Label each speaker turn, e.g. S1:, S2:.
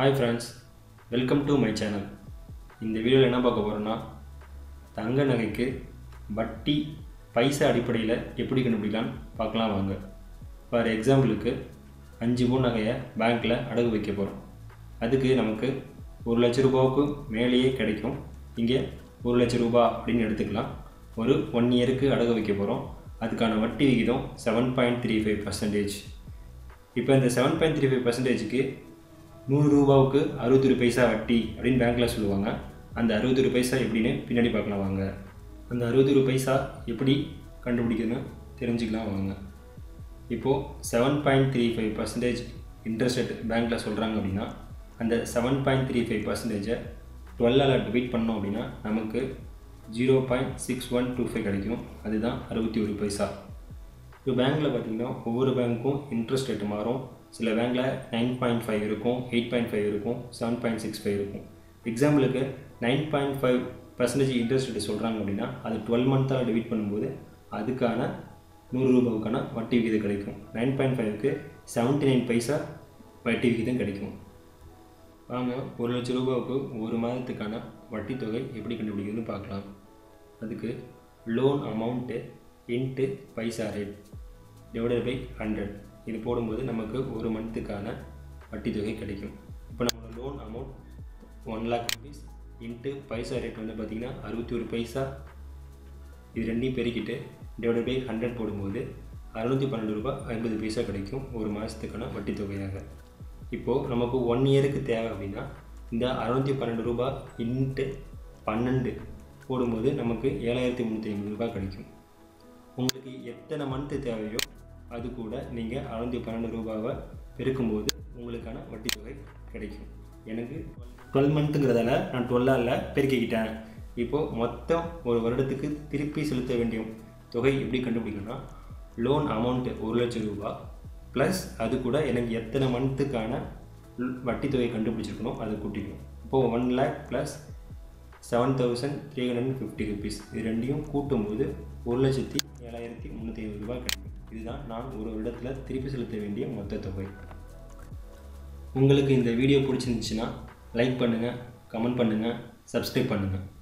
S1: hi friends welcome to my channel இந்த வீடியோவில் என்ன பார்க்க போகிறோன்னா தங்க நகைக்கு வட்டி பைசா அடிப்படையில் எப்படி கண்டுபிடிக்கலாம்னு பார்க்கலாம் வாங்க ஃபார் எக்ஸாம்பிளுக்கு அஞ்சு பவுன் நகையை பேங்க்கில் அடகு வைக்க போகிறோம் அதுக்கு நமக்கு ஒரு லட்ச ரூபாவுக்கு மேலேயே கிடைக்கும் இங்கே ஒரு லட்ச ரூபா அப்படின்னு எடுத்துக்கலாம் ஒரு ஒன் இயருக்கு அடகு வைக்க போகிறோம் அதுக்கான வட்டி விகிதம் seven point three five percentage இப்போ இந்த செவன் பாயிண்ட் த்ரீ ஃபைவ் பர்சன்டேஜுக்கு நூறு ரூபாவுக்கு அறுபத்தொரு பைசா வட்டி அப்படின்னு பேங்க்கில் சொல்லுவாங்க அந்த அறுபத்தொரு பைசா எப்படின்னு பின்னாடி பார்க்கலாம் வாங்க அந்த அறுபத்தொரு பைசா எப்படி கண்டுபிடிக்கணும்னு தெரிஞ்சுக்கலாம் வாங்க இப்போது seven point three five percentage interest rate பேங்க்கில் சொல்கிறாங்க அப்படின்னா அந்த செவன் பாயிண்ட் த்ரீ ஃபைவ் பர்சன்டேஜை டுவெல்லால் டிவைட் பண்ணோம் அப்படின்னா நமக்கு zero point six one two five கிடைக்கும் அதுதான் அறுபத்தி ஒரு பைசா இப்போ பேங்க்கில் பார்த்தீங்கன்னா ஒவ்வொரு பேங்க்கும் இன்ட்ரெஸ்ட் ரேட் மாறும் சில பேங்க்கில் நைன் பாயிண்ட் ஃபைவ் இருக்கும் எயிட் பாயிண்ட் ஃபைவ் இருக்கும் செவன் பாயிண்ட் சிக்ஸ் ஃபைவ் இருக்கும் எக்ஸாம்பிளுக்கு nine point five percentage interest rate சொல்கிறாங்க அப்படின்னா அது டுவெல் மந்த்தாக டிவைட் பண்ணும்போது அதுக்கான நூறு ரூபாவுக்கான வட்டி விகிதம் கிடைக்கும் நைன் பாயிண்ட் ஃபைவ்க்கு செவன்ட்டி நைன் பைசா வட்டி விகிதம் கிடைக்கும் வாங்க ஒரு லட்ச ரூபாவுக்கு ஒரு மாதத்துக்கான வட்டி தொகை எப்படி கண்டுபிடிக்குதுன்னு பார்க்கலாம் அதுக்கு loan amount into paisa rate divided by hundred இது போடும்போது நமக்கு ஒரு மந்த்துக்கான வட்டி தொகை கிடைக்கும் இப்போ நம்மளோட loan amount one lakh rupees into paisa rate வந்து பார்த்திங்கன்னா அறுபத்தி ஒரு பைசா இது ரெண்டையும் பெருக்கிட்டு டிவைடட் பை ஹண்ட்ரட் போடும்போது அறுநூற்றி பன்னெண்டு ரூபாய் ஐம்பது பைசா கிடைக்கும் ஒரு மாதத்துக்கான வட்டி தொகையாக இப்போது நமக்கு ஒன் இயருக்கு தேவை அப்படின்னா இந்த அறுநூற்றி பன்னெண்டு ரூபாய் இன்ட்டு பன்னெண்டு போடும்போது நமக்கு ஏழாயிரத்தி முந்நூற்றி ஐம்பது ரூபாய் கிடைக்கும் உங்களுக்கு எத்தனை மந்த்து தேவையோ அது கூட நீங்கள் அறுநூற்றி பன்னெண்டு ரூபாவை பெருக்கும்போது உங்களுக்கான வட்டி தொகை கிடைக்கும் எனக்கு டுவெல் மந்த்துங்கிறதால நான் டுவெல்லால் பெருக்கிக்கிட்டேன் இப்போது மொத்தம் ஒரு வருடத்துக்கு திருப்பி செலுத்த வேண்டிய தொகை எப்படி கண்டுபிடிக்கணும்னா லோன் அமௌண்ட்டு ஒரு லட்சம் ரூபாய் ப்ளஸ் அது கூட எனக்கு எத்தனை மந்த்துக்கான வட்டி தொகை கண்டுபிடிச்சிருக்கணும் அதை கூட்டிக்கணும் இப்போது one lakh plus seven thousand three hundred and fifty rupees இது ரெண்டையும் கூட்டும்போது ஒரு லட்சத்தி ஏழாயிரத்தி முந்நூற்றி ஐம்பது ரூபாய் கிடைக்கும் இதுதான் நான் ஒரு வருடத்தில் திருப்பி செலுத்த வேண்டிய மொத்த தொகை உங்களுக்கு இந்த வீடியோ பிடிச்சிருந்துச்சுன்னா லைக் பண்ணுங்கள் கமெண்ட் பண்ணுங்கள் சப்ஸ்கிரைப் பண்ணுங்கள்